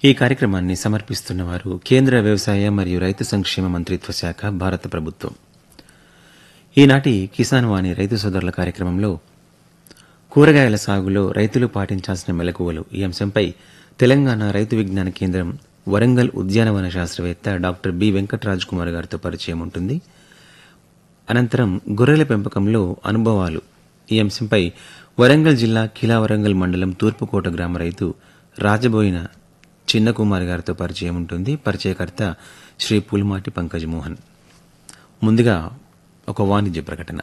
ఈ కార్యక్రమాన్ని సమర్పిస్తున్నవారు కేంద్ర వ్యవసాయ మరియు రైతు సంక్షేమ మంత్రిత్వ శాఖ భారత ప్రభుత్వం ఈనాటి కిసాన్ వాణి రైతు సోదరుల కార్యక్రమంలో కూరగాయల సాగులో రైతులు పాటించాల్సిన మెలకువలు ఈ అంశంపై తెలంగాణ రైతు విజ్ఞాన కేంద్రం వరంగల్ ఉద్యానవన శాస్త్రవేత్త డాక్టర్ బి వెంకటరాజ్ కుమార్ గారితో పరిచయం ఉంటుంది అనంతరం గొర్రెల పెంపకంలో అనుభవాలు ఈ అంశంపై వరంగల్ జిల్లా కిలా వరంగల్ మండలం తూర్పుకోట గ్రామ రైతు రాజబోయిన చిన్న కుమార్ గారితో పరిచయం ఉంటుంది పరిచయకర్త శ్రీ పులిమాటి పంకజ్ మోహన్ ముందుగా ఒక వాణిజ్య ప్రకటన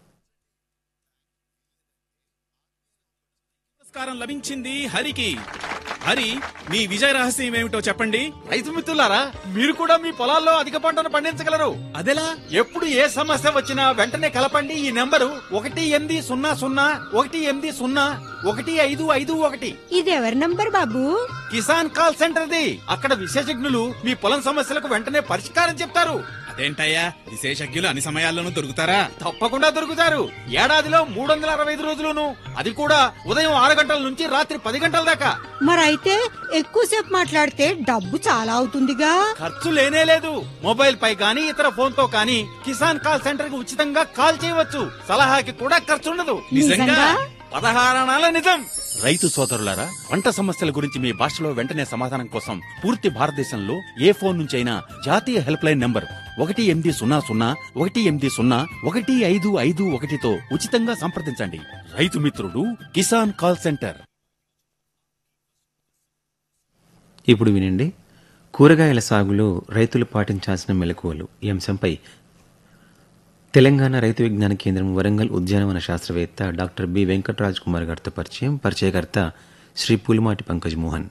పురస్కారం లభించింది హరికి హరి మీ విజయ రహస్యం ఏమిటో చెప్పండి రైతు మిత్రులారా మీరు కూడా మీ పొలాల్లో అధిక పంటను పండించగలరు అదెలా ఎప్పుడు ఏ సమస్య వచ్చినా వెంటనే కలపండి ఈ నెంబరు ఒకటి ఎనిమిది సున్నా సున్నా ఒకటి ఎనిమిది సున్నా ఒకటి ఐదు ఐదు ఒకటి ఇది ఎవరి నంబర్ బాబు కిసాన్ కాల్ సెంటర్ది అక్కడ విశేషజ్ఞులు మీ పొలం సమస్యలకు వెంటనే పరిష్కారం చెప్తారు అదేంటయ్యా విశేషజ్ఞులు అన్ని సమయాల్లోనూ దొరుకుతారా తప్పకుండా దొరుకుతారు ఏడాదిలో మూడు వందల అరవై ఐదు రోజులును అది కూడా ఉదయం ఆరు గంటల నుంచి రాత్రి పది గంటల దాకా మరైతే ఎక్కువసేపు మాట్లాడితే డబ్బు చాలా అవుతుందిగా ఖర్చు లేనే లేదు మొబైల్ పై గానీ ఇతర ఫోన్ తో కానీ కిసాన్ కాల్ సెంటర్ కి ఉచితంగా కాల్ చేయవచ్చు సలహాకి కూడా ఖర్చు ఉండదు నిజంగా? పదహారణాల నిజం రైతు సోదరులారా పంట సమస్యల గురించి మీ భాషలో వెంటనే సమాధానం కోసం పూర్తి భారతదేశంలో ఏ ఫోన్ నుంచి అయినా జాతీయ హెల్ప్ లైన్ నంబర్ ఒకటి ఎనిమిది సున్నా సున్నా ఒకటి ఎనిమిది సున్నా ఒకటి ఐదు ఐదు ఒకటితో ఉచితంగా సంప్రదించండి రైతు మిత్రుడు కిసాన్ కాల్ సెంటర్ ఇప్పుడు వినండి కూరగాయల సాగులో రైతులు పాటించాల్సిన మెలకువలు ఈ అంశంపై తెలంగాణ రైతు విజ్ఞాన కేంద్రం వరంగల్ ఉద్యానవన శాస్త్రవేత్త డాక్టర్ బి వెంకటరాజ్ కుమార్ గారితో పరిచయం పరిచయకర్త శ్రీ పులిమాటి పంకజ్ మోహన్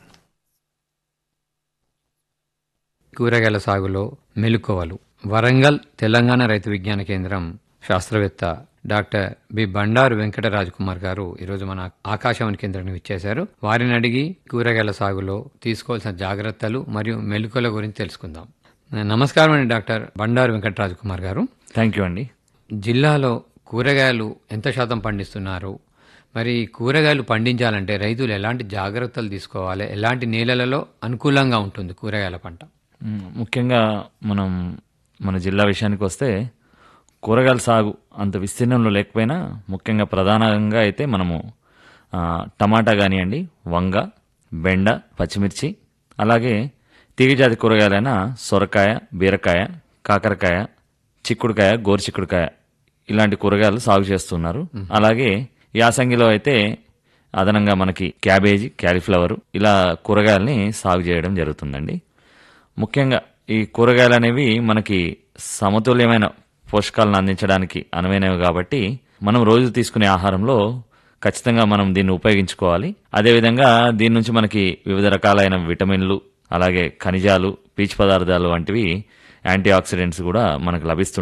కూరగాయల సాగులో మెలుకోవలు వరంగల్ తెలంగాణ రైతు విజ్ఞాన కేంద్రం శాస్త్రవేత్త డాక్టర్ బి బండారు వెంకటరాజ్ కుమార్ గారు ఈరోజు మన ఆకాశవాణి కేంద్రానికి ఇచ్చేశారు వారిని అడిగి కూరగాయల సాగులో తీసుకోవాల్సిన జాగ్రత్తలు మరియు మెలుకల గురించి తెలుసుకుందాం నమస్కారం అండి డాక్టర్ బండారు వెంకటరాజ్ కుమార్ గారు థ్యాంక్ యూ అండి జిల్లాలో కూరగాయలు ఎంత శాతం పండిస్తున్నారు మరి కూరగాయలు పండించాలంటే రైతులు ఎలాంటి జాగ్రత్తలు తీసుకోవాలి ఎలాంటి నేలలలో అనుకూలంగా ఉంటుంది కూరగాయల పంట మ్, ముఖ్యంగా మనం మన జిల్లా విషయానికి వస్తే కూరగాయల సాగు అంత విస్తీర్ణంలో లేకపోయినా ముఖ్యంగా ప్రధానంగా అయితే మనము ఆ, టమాటా కానివ్వండి వంగ బెండ పచ్చిమిర్చి అలాగే తీగజాతి కూరగాయలైన సొరకాయ బీరకాయ కాకరకాయ చిక్కుడుకాయ గోరుచిక్కుడుకాయ ఇలాంటి కూరగాయలు సాగు చేస్తున్నారు అలాగే యాసంగిలో అయితే అదనంగా మనకి క్యాబేజీ క్యాలీఫ్లవర్ ఇలా కూరగాయలని సాగు చేయడం జరుగుతుందండి ముఖ్యంగా ఈ కూరగాయలు అనేవి మనకి సమతుల్యమైన పోషకాలను అందించడానికి అనువైనవి కాబట్టి మనం రోజు తీసుకునే ఆహారంలో ఖచ్చితంగా మనం దీన్ని ఉపయోగించుకోవాలి అదేవిధంగా దీని నుంచి మనకి వివిధ రకాలైన విటమిన్లు అలాగే ఖనిజాలు పీచు పదార్థాలు వంటివి యాంటీ ఆక్సిడెంట్స్ కూడా మనకు లభిస్తుంటాయి